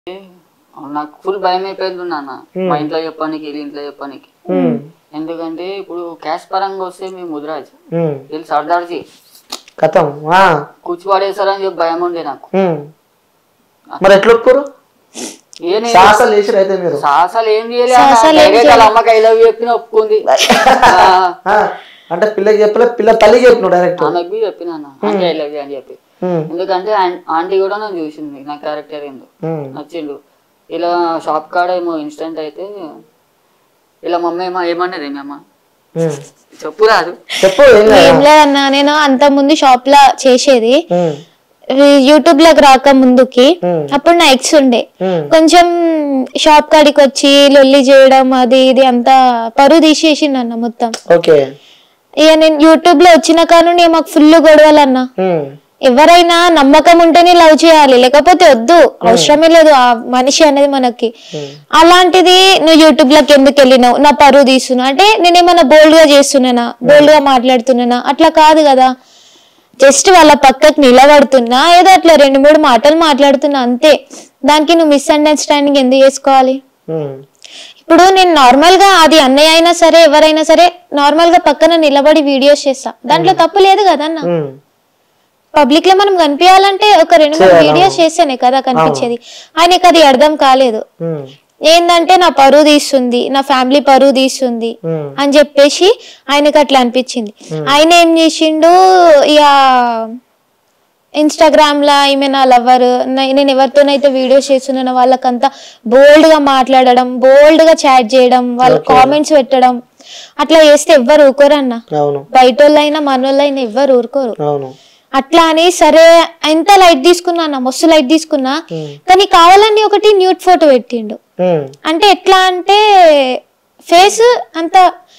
నాకు ఫుల్ భయం అయిపోయింది నాన్న మా ఇంట్లో చెప్పడానికి వీళ్ళ ఇంట్లో చెప్పడానికి ఉమ్, ఎందుకంటే ఇప్పుడు క్యాష్ పరంగా వస్తే మీ ముద్రాజ్ ఉమ్, వీళ్ళు సర్దార్జీ కథం ఆ, కూర్చోబడేస్తారని చెప్పి భయం ఉండే నాకు ఉమ్. మరి ఎట్లా ఒప్పుకోరు ఏ నేను సాహసాలు చేసిరు అయితే మీరు సాహసాలు ఏం చేయలే అన్న. డైరెక్ట్ వాళ్ళ అమ్మకి ఐ లవ్ చెప్పిన ఒప్పుకుంది ఆ, ఆ, అంటే పిల్లకి చెప్పలే పిల్ల తల్లికి చెప్పినావు డైరెక్ట్ ఆమెకి చెప్పిన అన్న అంటే ఐ లవ్ అని చెప్పి ఎందుకంటే ఆన్- ఆంటీ కూడా నన్ను చూసింది నా క్యారెక్టర్ ఏందో నచ్చిండు ఇలా షాప్ కాడ ఏమో ఇన్స్టెంట్ అయితే ఇలా మమ్మీ ఏమో ఏమన్నది మీ అమ్మ చెప్పు రాదు చెప్పు ఏం కాదు. ఏం లేదన్నా నేను అంత ముందు షాప్ లా చేసేది ఉమ్, యూట్యూబ్ లోకి రాక ముందుకి Hmm. అప్పుడు నా ఎక్స్ ఉండే ఉమ్, కొంచెం షాప్ కాడికి వచ్చి లొల్లి చేయడం అది ఇది అంతా పరువు తీసేసిండు అన్న మొత్తం ఓకే ఇక నేను యూట్యూబ్ లో వచ్చిన కాను మాకు ఫుల్ గొడవలన్నా ఉమ్, ఎవరైనా నమ్మకం ఉంటేనే లవ్ చేయాలి లేకపోతే వద్దు అవసరమే లేదు ఆ మనిషి అనేది మనకి అలాంటిది నువ్వు యూట్యూబ్ లోకి ఎందుకు వెళ్ళినావు నా పరువు తీస్తున్నా అంటే నేనేమన్నా బోల్డ్ గా చేస్తున్నానా బోల్డ్ గా మాట్లాడుతున్నానా అట్లా కాదు కదా జస్ట్ వాళ్ళ పక్కకి నిలబడుతున్నా ఏదో అట్లా రెండు మూడు మాటలు మాట్లాడుతున్నా అంతే దానికి నువ్వు మిస్అండర్స్టాండింగ్ ఎందుకు చేసుకోవాలి ఉమ్, ఇప్పుడు నేను నార్మల్ గా అది అన్నయ్య అయినా సరే ఎవరైనా సరే నార్మల్ గా పక్కన నిలబడి వీడియోస్ చేస్తా దాంట్లో తప్పు లేదు కదన్న ఉమ్, పబ్లిక్ లో మనం కనిపించాలంటే ఒక రెండు మూడు వీడియోస్ చేస్తేనే కదా కనిపించేది ఆయనకి అది అర్థం కాలేదు ఉమ్, ఏందంటే నా పరువు తీస్తుంది నా ఫ్యామిలీ పరువు తీస్తుంది ఉమ్, అని చెప్పేసి ఆయనకి అట్లా అనిపించింది ఆయన ఏం చేసిండు ఇక ఇన్స్టాగ్రామ్ లా ఈమె నా లవర్ నేను ఎవరితోనైతే వీడియోస్ చేస్తున్నానో వాళ్ళకంతా బోల్డ్ గా మాట్లాడడం బోల్డ్ గా చాట్ చేయడం వాళ్ళ కామెంట్స్ పెట్టడం అట్లా చేస్తే ఎవ్వరు ఊరుకోరన్న అవును బయట వాళ్ళైనా మనోళ్ళైనా ఎవ్వరు ఊరుకోరు అవును అట్లా అని సరే ఎంత లైట్ తీసుకున్నా అన్న మస్తు లైట్ తీసుకున్నా కానీ కావాలని ఒకటి న్యూట్ ఫోటో పెట్టిండు ఉమ్, అంటే ఎట్లా అంటే ఫేస్ అంత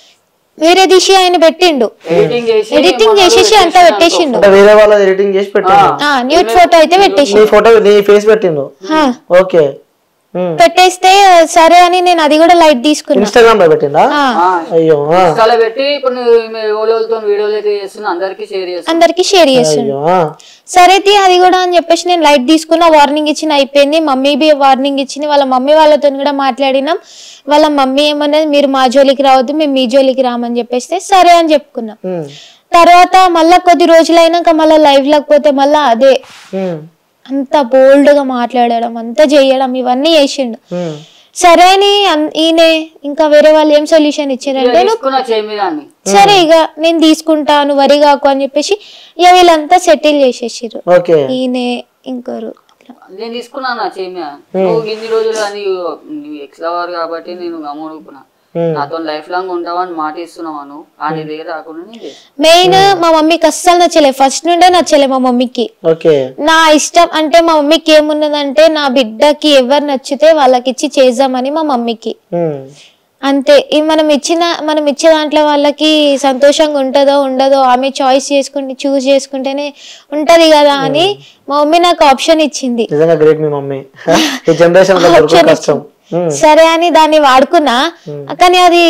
వేరే దిశ ఆయన పెట్టిండు ఎడిటింగ్ చేసి ఎడిటింగ్ చేసేసి అంతా పెట్టేసిండు అంటే వేరే వాళ్ళ ఎడిటింగ్ చేసి పెట్టిండు ఆ న్యూట్ ఫోటో అయితే పెట్టేసి నీ ఫోటో నీ ఫేస్ పెట్టిండు హా, ఓకే ఉమ్, పెట్టేస్తే సరే అని నేను అది కూడా లైట్ తీసుకున్నా ఇన్స్టాగ్రామ్ లో పెట్టిండా ఆ, ఆ, అయ్యో ఆ, ఇన్స్టాలో పెట్టి ఇప్పుడు నువ్వు ఈమె ఎవరెవరితో వీడియోలు అయితే చేస్తున్నా అందరికి షేర్ చేస్తున్నా అందరికి షేర్ చేస్తుండు అయ్యో ఆ, సరే తీ అది కూడా అని చెప్పేసి నేను లైట్ తీసుకున్నా వార్నింగ్ ఇచ్చిన అయిపోయింది మమ్మీ బి వార్నింగ్ ఇచ్చింది వాళ్ళ మమ్మీ వాళ్ళతో కూడా మాట్లాడినాం వాళ్ళ మమ్మీ ఏమన్నది మీరు మా జోలికి రావద్దు మేము మీ జోలికి రామని చెప్పేస్తే సరే అని చెప్పుకున్నాం ఉమ్, తర్వాత మళ్ళా కొద్ది రోజులైనాక మళ్ళీ లైవ్ లేకపోతే మళ్ళా అదే ఉమ్, అంత బోల్డ్ గా మాట్లాడడం అంతా చేయడం ఇవన్నీ చేసిండు ఉమ్, సరే అని అన్- ఈయన ఇంకా వేరే వాళ్ళు ఏం సొల్యూషన్ ఇచ్చారంటే నువ్వు తీసుకున్న చేయి మీద అన్ని సరే ఇక నేను తీసుకుంటాను వరి కాకు అని చెప్పేసి ఇక వీళ్ళంతా సెటిల్ చేసేసారు ఓకే ఈయన ఇంకోరు అట్లా. నేను తీసుకున్నా నా చేయి మీద నువ్వు ఇన్ని రోజులు అని నువ్వు ఎక్స్ లవర్ కాబట్టి నేను గమనుకున్నా ఉమ్, నాతో లైఫ్ లాంగ్ ఉంటావని మాట ఇస్తున్నాను ఆ నీ దగ్గర రాకుండా నేను చేస్తా. మెయిన్ మా మమ్మీకి అస్సలు నచ్చలే ఫస్ట్ నుండే నచ్చలే మా మమ్మీకి ఓకే నా ఇష్టం అంటే మా మమ్మీకి ఏమున్నదంటే నా బిడ్డకి ఎవరు నచ్చితే వాళ్ళకి ఇచ్చి చేద్దామని మా మమ్మీకి ఉమ్, అంతే ఈ మనం ఇచ్చిన మనం ఇచ్చే దాంట్లో వాళ్ళకి సంతోషంగా ఉంటుందో ఉండదో ఆమె చాయిస్ చేసుకుంటే చూస్ చేసుకుంటేనే ఉంటది కదా అని మా మమ్మీ నాకు ఆప్షన్ ఇచ్చింది నిజంగా గ్రేట్ మీ మమ్మీ ఈ జనరేషన్ ఆప్షన్ కష్టం ఉమ్, సరే అని దాన్ని వాడుకున్నా కానీ అది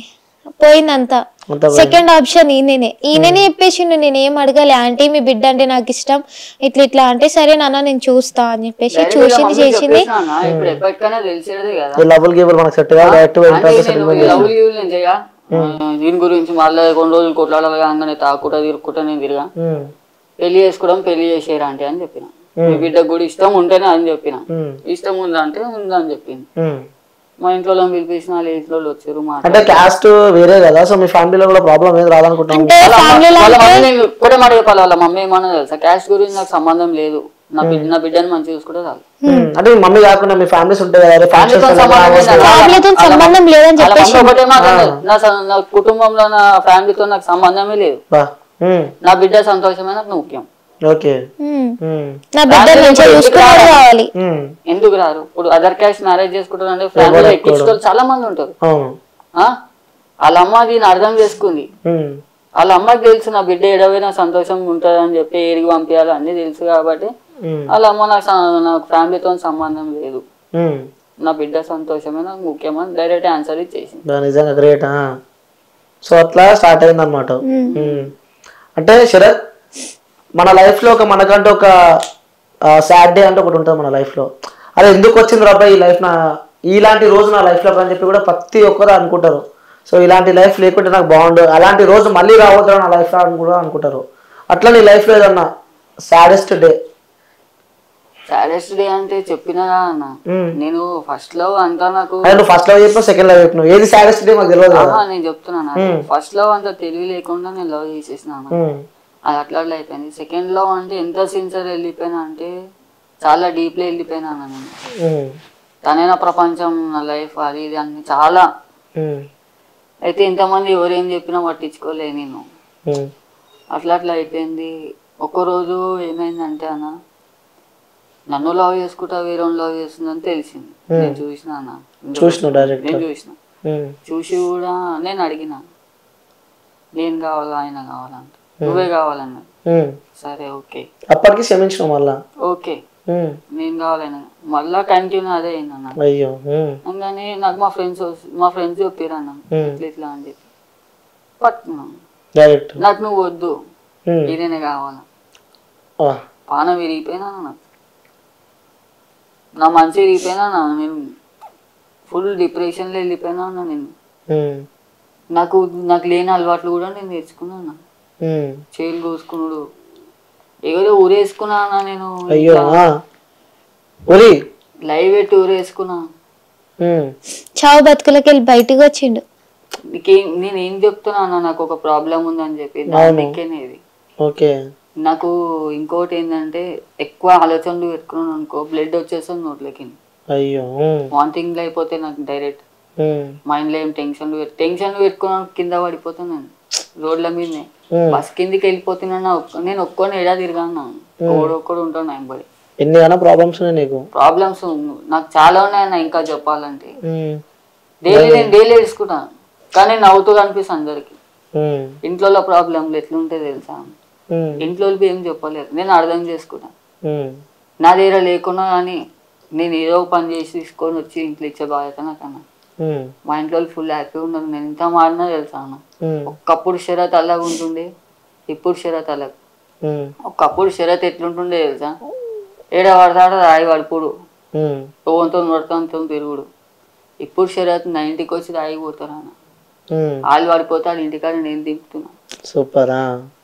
పోయిందంతా అంతా సెకండ్ ఆప్షన్ ఈయననే ఈయననే చెప్పేసిండు నేను ఏం అడగలే ఆంటీ మీ బిడ్డ అంటే నాకు ఇష్టం ఇట్లా ఇట్లా అంటే సరే నాన్న నేను చూస్తా అని చెప్పేసి Direct గా చూసింది మమ్మీ చేసింది చెప్పేసినా అన్న, ఇప్పుడు ఎప్పటికైనా తెలిసేదే కదా ఈ లవ్లు గీబులు మనకు సెట్ కాదు డైరెక్ట్ అంటే ఇంట్రెస్ట్ నేను సెటిల్మెంట్ ఈ లవ్ గివ్ నేను చెయ్యా దీని గురించి మళ్ళీ కొన్ని రోజులు కొట్లాడాలి కాగానే తాకుట తిరుక్కుంటా నేను తిరిగా పెళ్లి చేసుకోవడం పెళ్లి చేసేయరా అంటే అని చెప్పిన మీ బిడ్డకు కూడా ఇష్టం ఉంటేనే అని చెప్పిన ఇష్టం ఉందంటే ఉందని చెప్పింది మా ఇంట్లో వాళ్ళని పిలిపించిన వాళ్ళ ఇంట్లో వాళ్ళు వచ్చారు మాట అంటే క్యాస్ట్ వేరే కదా సో మీ ఫ్యామిలీలో కూడా ప్రాబ్లం ఏది రాదనుకుంటాం అంటే ఫ్యామిలీలో వాళ్ళ మమ్మీ నేను ఒకటే మాట చెప్పాలి వాళ్ళ మమ్మీ ఏమన్నా తెలుసా క్యాస్ట్ గురించి నాకు సంబంధం లేదు నా బిడ్డ నా బిడ్డని మంచిగా చూసుకుంటే చాలు ఉమ్, అంటే మీ మమ్మీ కాకుండా మీ ఫ్యామిలీస్ ఉంటాయి కదా ఫ్యామిలీతో సంబంధం లేదు. ఫ్యామిలీతో సంబంధం లేదని వాళ్ళ చెప్పేసి మమ్మీ ఒకటే మాట అన్నది. నా స- నా కుటుంబంలో నా ఫ్యామిలీతో నాకు సంబంధమే లేదు నా బిడ్డ సంతోషమే నాకు ముఖ్యం ఓకే ఉమ్. నా బిడ్డ మంచిగా చూసుకున్నాడు కావాలి ఎందుకు రారు ఇప్పుడు అదర్ క్యాస్ట్ మ్యారేజ్ చేసుకుంటారు అంటే ఫ్యామిలీలో ఎక్కించుకోవాలి చాలా మంది ఉంటారు అవును ఆ? వాళ్ళ అమ్మ దీన్ని అర్థం చేసుకుంది ఉమ్, వాళ్ళ అమ్మకి తెలుసు నా బిడ్డ ఎడవైనా సంతోషంగా ఉంటుంది అని చెప్పి ఏడికి పంపించాలి అన్ని తెలుసు కాబట్టి ఉమ్, వాళ్ళ అమ్మ నాకు స- నాకు ఫ్యామిలీతో సంబంధం లేదు ఉమ్. నా బిడ్డ సంతోషమే నాకు ముఖ్యమని డైరెక్ట్ ఆన్సర్ ఇచ్చేసింది బా, నిజంగా గ్రేట్ సో అట్లా స్టార్ట్ అయింది అనమాట అంటే శరత్ మన లైఫ్ లో ఒక మనకంటూ ఒక సాడ్ డే అంటే ఒకటి ఉంటుంది మన లైఫ్ లో అరే ఎందుకు వచ్చింది రాబా ఈ లైఫ్ నా ఇలాంటి రోజు నా లైఫ్లో అని చెప్పి కూడా ప్రతి ఒక్కరు అనుకుంటారు సో ఇలాంటి లైఫ్ లేకుంటే నాకు బాగుండు అలాంటి రోజు మళ్ళీ రావద్దు నా లైఫ్లో అని కూడా అనుకుంటారు అట్లా నీ లైఫ్లో ఏదన్నా సాడెస్ట్ డే సాడెస్ట్ డే అంటే చెప్పినా అన్న నేను ఫస్ట్ లో అంతా నాకు అదే నువ్వు ఫస్ట్ లవ్ చెప్పినావు సెకండ్ లవ్ చెప్పినావు ఏది సాడెస్ట్ డే మాకు తెలియదు కదా ఆహా, నేను చెప్తున్నాను ఫస్ట్ లో అంత తెలివి లేకుండా నేను లవ్ చేసేసినాను ఉమ్, అది అట్లా అట్లా అయిపోయింది సెకండ్ లో అంటే ఎంత సిన్సియర్ వెళ్ళిపోయినా అంటే చాలా డీప్లీ వెళ్ళిపోయినా నేను ఉమ్, తనే నా ప్రపంచం నా లైఫ్ అది ఇది అన్ని చాలా ఉమ్, అయితే ఇంతమంది ఎవరేం చెప్పినా పట్టించుకోలే నేను ఉమ్, అట్లా అట్లా అయిపోయింది ఒక్కరోజు ఏమైందంటే అన్న నన్ను లవ్ చేసుకుంటా వేరే లవ్ చేస్తుందని తెలిసింది నేను చూసిన అన్న చూసినావు డైరెక్ట్ నేను చూసిన ఉమ్, చూసి కూడా నేను అడిగిన నేను కావాలా ఆయన కావాలంట నువ్వే కావాలన్నా ఉమ్. సరే ఓకే అప్పటికి క్షమించినావు మళ్ళా ఓకే ఉమ్, నేను కావాలన్నా మళ్ళా కంటిన్యూ అదే అయిందన్న అయ్యో ఉమ్, అనగానే నాకు మా ఫ్రెండ్స్ మా ఫ్రెండ్స్ చెప్పారు అన్న ఉమ్, ఇట్లా ఇట్లా అని చెప్పి పట్టుకున్నాను డైరెక్ట్ నాకు నువ్వు వద్దు ఉమ్, ఇదేనే కావాలా ఆ, పానం విరిగిపోయినా నాకు నా మంచి విరిగిపోయినా నా నేను ఫుల్ డిప్రెషన్లో వెళ్ళిపోయినా అన్న నేను ఉమ్, నాకు నాకు లేని అలవాట్లు కూడా నేను నేర్చుకున్నాను ఉమ్. చేలు కోసుకున్నాడు ఏదో ఊరేసుకున్నా అన్న నేను అయ్యో ఆ. ఒరి లైవ్ పెట్టి ఊరేసుకున్నా ఉమ్, చావు బతుకులకి వెళ్ళి బయటికి వచ్చిండు నీకేం నేను ఏం చెప్తున్నా అన్న నాకు ఒక ప్రాబ్లం ఉందని చెప్పి దానికేనే ఇది ఓకే నాకు ఇంకోటి ఏంటంటే ఎక్కువ ఆలోచనలు పెట్టుకున్నాను అనుకో బ్లడ్ వచ్చేస్తుంది నోట్లోకి అయ్యో ఉమ్, వాంతింగ్లు అయిపోతే నాకు డైరెక్ట్ ఉమ్, మైండ్లో ఏం టెన్షన్లు పెట్టు టెన్షన్లు పెట్టుకున్నాను కింద పడిపోతున్నాను రోడ్ల మీదనే ఉమ్. బస్ కిందికి వెళ్ళిపోతున్నాను ఒక్క- నేను ఒక్కని ఎడా తిరిగాను ఒక్కడు ఒక్కడు ఉంటాను ఆయన పడి ఎన్ని అయినా ప్రాబ్లమ్స్ ఉన్నాయి నీకు ప్రాబ్లమ్స్ నాకు చాలా ఉన్నాయన్న ఇంకా చెప్పాలంటే ఉమ్, డైలీ నేను డైలీ వేసుకుంటాను కానీ నవ్వుతూ కనిపిస్తుంది అందరికి ఉమ్, ఇంట్లో ప్రాబ్లంలు ఎట్లుంటే తెలుసా ఉమ్, ఇంట్లో ఏం చెప్పలేరు నేను అర్థం చేసుకుంటాను ఉమ్, నా దగ్గర లేకున్నా కానీ నేను ఏదో ఒక పని చేసి తీసుకొని వచ్చి ఇంట్లో ఇచ్చే బాధ్యత నాకన్నా ఉమ్, మా ఇంట్లో ఫుల్ హ్యాపీ ఉండదు నేను ఎంత మాడినా తెలుసా అన్న ఉమ్, ఒకప్పుడు షరత్ అలాగ ఉంటుండే ఇప్పుడు షరత్ అలాగ ఉమ్, ఒకప్పుడు షరత్ ఎట్లుంటుండే తెలుసా ఏడ పడతాడో రాయి పడుపుడు ఉమ్, ఓవంతో నడతాంతో తిరుగుడు ఇప్పుడు షరత్ నా ఇంటికి వచ్చి రాయిపోతారు అన్న ఉమ్. వాళ్ళు పడిపోతాడు ఇంటికాడ నేను దింపుతున్నా సూపరా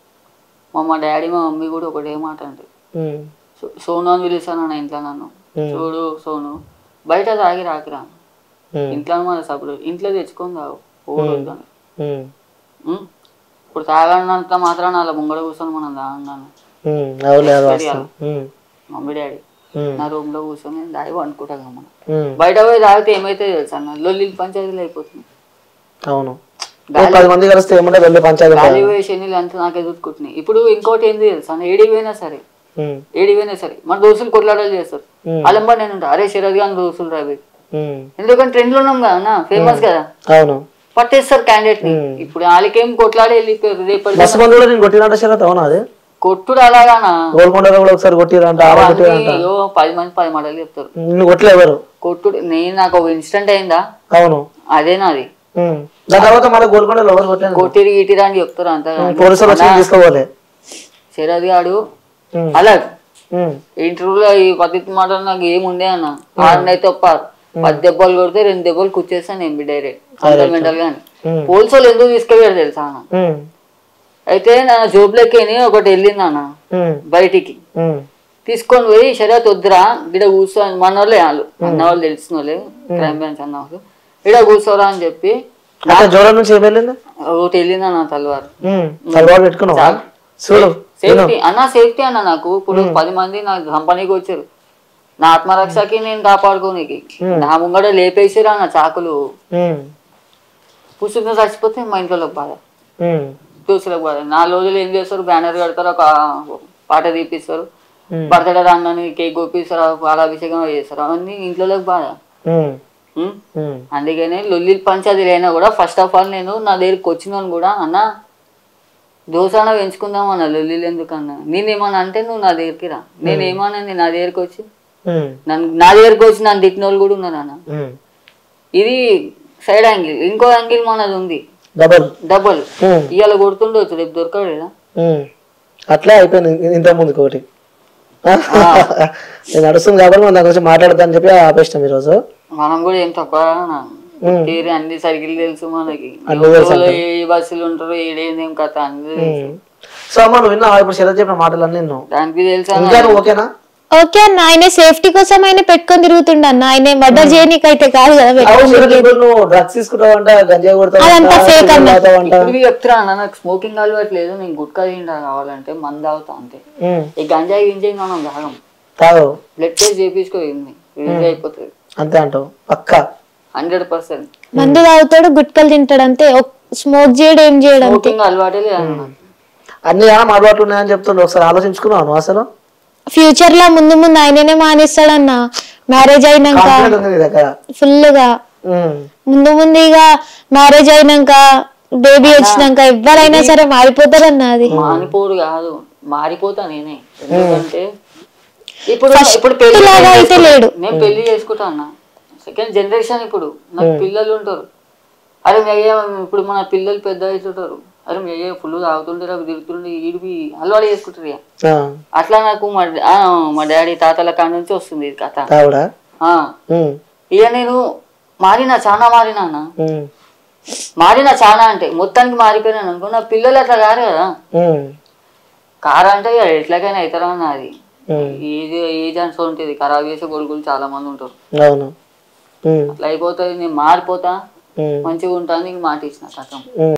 మా మా డాడీ మా మమ్మీ కూడా ఒకటే మాట అంటే ఉమ్, సో- సోను అని పిలుస్తాను నా ఇంట్లో నన్ను ఉమ్, చూడు సోను బయట తాగి రాకిరా ఉమ్, ఇంట్లో మన సప్పుడు ఇంట్లో తెచ్చుకొని తాగు ఊరొద్దు అని. ఉమ్, ఉం? ఇప్పుడు తాగనంత మాత్రం అలా ముంగడ కూర్చొని మనం తాగన్నాను ఉమ్, అవులే అది వాస్తవం. ఉమ్, మమ్మీ డాడీ ఉమ్, నా రూమ్ లో కూర్చొని దాగి అనుకుంటాం మనం ఉమ్, బయట పోయి తాగితే ఏమైతే తెలుసా అన్న లొల్లి పంచాయతీలు అయిపోతుంది అవును ఓ పది మంది కలిస్తే ఏమంటే వెళ్ళి పంచాయతీ గాలి పోయి శనిలు అంతా నాకే చూసుకుంటున్నాయి ఇప్పుడు ఇంకోటి ఏంది తెలుసా అన్న ఏడికి పోయినా సరే ఉమ్, ఏడికి పోయినా సరే మన దోస్తులు కొట్లాడాలి చేస్తారు ఉమ్, వాళ్ళంబా నేను ఉంటా అరే శరత్ గాని దోస్తులు రావి ఉమ్, ఎందుకంటే ట్రెండ్ లో ఉన్నాం కదా అన్న ఫేమస్ కదా అవును పట్టేస్తారు క్యాండిడేట్ ని ఇప్పుడు వాళ్ళకేం కొట్లాడి వెళ్ళిపోయారు రేపటి బస్ మంది కూడా నేను కొట్టినట్టు శరత్ అవునా అది కొట్టుడు అలాగానా గోల్కొండలో కూడా ఒకసారి కొట్టిరంట ఆడ కొట్టిరంట అవన్నీ ఏదో పది మంది పది మాటలు చెప్తారు నిన్ను కొట్టలే ఎవరు కొట్టుడు నేను నాకు ఒక ఇన్సిడెంట్ అయిందా అవును అదే నాది ఉమ్. దాని తర్వాత మళ్ళీ గోల్కొండలో ఎవరు కొట్టలేదు కొట్టిరి గిటిరా అని చెప్తారు అంత పోలీసులు వచ్చి తీసుకోవాలి శరద్ గాడు ఉమ్, అలా ఉమ్, ఇంటర్వ్యూలో ఈ పద్ధతి మాట నాకు ఏముండే అన్న ఆడినైతే ఒప్పారు పది దెబ్బలు కొడితే రెండు దెబ్బలు కూర్చేస్తాను ఎంబి డైరెక్ట్ అంత మెంటల్ గాని ఉమ్, పోలీసు వాళ్ళు ఎందుకు తీసుకెళ్ళారు తెలుసా అన్న ఉమ్, అయితే నా జోబులకి ఒకటి వెళ్ళింది అన్న ఉమ్, బయటికి ఉమ్, తీసుకొని పోయి శరత్ వద్దురా ఇక్కడ కూర్చో మన వాళ్ళే వాళ్ళు అన్న వాళ్ళు తెలిసిన వాళ్ళే క్రైమ్ బ్రాంచ్ అన్న వాళ్ళు ఇక్కడ కూర్చోరా అని చెప్పి అంటే జ్వరం నుంచి ఏం వెళ్ళింది ఒకటి వెళ్ళింది అన్న తలవారు ఉమ్, సలవాటు పెట్టుకున్నావా చూడు సేఫ్టీ అన్న సేఫ్టీ అన్న నాకు ఇప్పుడు పది మంది నాకు కంపెనీకి వచ్చారు నా ఆత్మరక్షకి నేను కాపాడుకోనికి నా ముంగడ లేపేసిరా అన్న చాకులు ఉమ్, పుస్తకం చచ్చిపోతే మా ఇంట్లో బాధ ఉమ్, దోస్తులకు బాధ నాలుగు రోజులు ఏం చేస్తారు బ్యానర్ కడతారు ఒక పాట తీపిస్తారు ఉమ్, బర్త్డే రాగానే కేక్ కోపిస్తారు పాలాభిషేకం చేస్తారు అవన్నీ ఇంట్లో బాధ ఉమ్, ఉం? ఉమ్, అందుకనే లొల్లి పంచాయతీలు అయినా కూడా ఫస్ట్ ఆఫ్ ఆల్ నేను నా దగ్గరికి వచ్చినాను కూడా అన్న దోసాన పెంచుకుందాం అన్న లొల్లిలు ఎందుకన్నా నేనేమన్నా అంటే నువ్వు నా దగ్గరికి రా నేనేమన్నా నీ నా దగ్గరికి వచ్చి ఉమ్, నన్ను నా దగ్గరికి వచ్చి నన్ను తిట్టిన వాళ్ళు కూడా ఉన్నారు అన్న ఉమ్. ఇది సైడ్ యాంగిల్ ఇంకో యాంగిల్ మనది ఉంది డబల్ డబల్ ఉమ్, ఇవాళ కొడుతుండొచ్చు రేపు దొరకడు కదా ఉమ్. అట్లే అయిపోయింది ఇంత ముందుకు ఒకటి నేను నడుస్తుంది కాబట్టి మనం దాని గురించి మాట్లాడదాని చెప్పి ఆపేసినాం ఈరోజు మనం కూడా ఏం తక్కువ తీరి అన్ని సర్కిల్ తెలుసు మనకి అన్ని తెలుసు ఎవరు ఏ బస్సులు ఉంటారు ఏడేందేం కథ అన్ని తెలుసు. సో అమ్మ నువ్వు విన్నావా ఇప్పుడు శరత్ చెప్పిన మాటలన్నీ నిన్ను దానికి తెలుసా ఇంకా నువ్వు ఓకేనా ఓకే అన్న ఆయన సేఫ్టీ కోసం ఆయన పెట్టుకొని తిరుగుతుండ అన్న ఆయన మర్డర్ చేయనీకైతే కాదు కదా అవును పెట్టుకొని శరత్ ఇప్పుడు నువ్వు డ్రగ్స్ తీసుకుంటావంట గంజాయి అదంతా fake అన్న. కొడతావంట ఇప్పుడు చెప్తున్నా అన్న నాకు స్మోకింగ్ అలవాటు లేదు నేను గుట్కా తింటా కావాలంటే మందు తాగుతా అంతే ఈ గంజాయి గింజాయి మనం తాగం తాగు బ్లడ్ టెస్ట్ చేయించుకోయింది రిలీజ్ అయిపోతుంది అంతే అంటావు పక్కా హండ్రెడ్ పర్సెంట్ మందు తాగుతాడు గుట్కలు తింటాడు అంతే స్మోక్ చేయడం ఏం చేయడం అంతే స్మోకింగ్ అలవాటే లేదు అన్న నాకు. అన్ని ఏమైనా అలవాట్లు ఉన్నాయని చెప్తుండే ఒకసారి ఆలోచించుకున్నావు నువ్వు అసలు ఫ్యూచర్ లో ముందు ముందు ఆయననే మానేస్తాడన్న మ్యారేజ్ అయినాక కాన్ఫిడెంట్ ఉంది నీ దగ్గర ఫుల్ గా ఉమ్. ముందు ముందు ఇక మ్యారేజ్ అయినాక బేబీ వచ్చినాక ఎవరైనా సరే మారిపోతారన్న అది మారిపోడు కాదు మారిపోతా నేనే ఎందుకంటే ఇప్పుడు ఇప్పుడు పెళ్లి First లాగా అయితే లేడు. నేను పెళ్లి చేసుకుంటా అన్న సెకండ్ జనరేషన్ ఇప్పుడు నాకు పిల్లలు ఉంటారు అరే మీ అయ్యే ఇప్పుడు మన పిల్లలు పెద్ద అవుతుంటారు అరే మీ అయ్యే ఫుల్ తాగుతుంటే నాకు తిరుగుతుండే ఈడిపి అలవాటు చేసుకుంటారు ఇక ఆ, అట్లా నాకు మా డా- ఆ, మా డాడీ తాతల కాడ నుంచి వస్తుంది ఇది కథ తాగుడా ఆ, ఉమ్, ఇక నేను మారినా చాలా మారినా అన్న ఉమ్, మారినా చాలా అంటే మొత్తానికి మారిపోయినాను అనుకో నా పిల్లలు అట్లా కారు కదా ఉమ్, కారు అంటే ఇక ఎట్లాగైనా అవుతారా అన్న అది ఉమ్. ఏజ్ ఏజ్ అని ఉంటుంది ఖరాబ్ చేసే కొడుకులు చాలా మంది ఉంటారు అవును ఉమ్, అట్లా అయిపోతుంది నేను మారిపోతా ఉమ్, మంచిగా ఉంటాను నీకు మాట ఇచ్చిన కథం ఉమ్.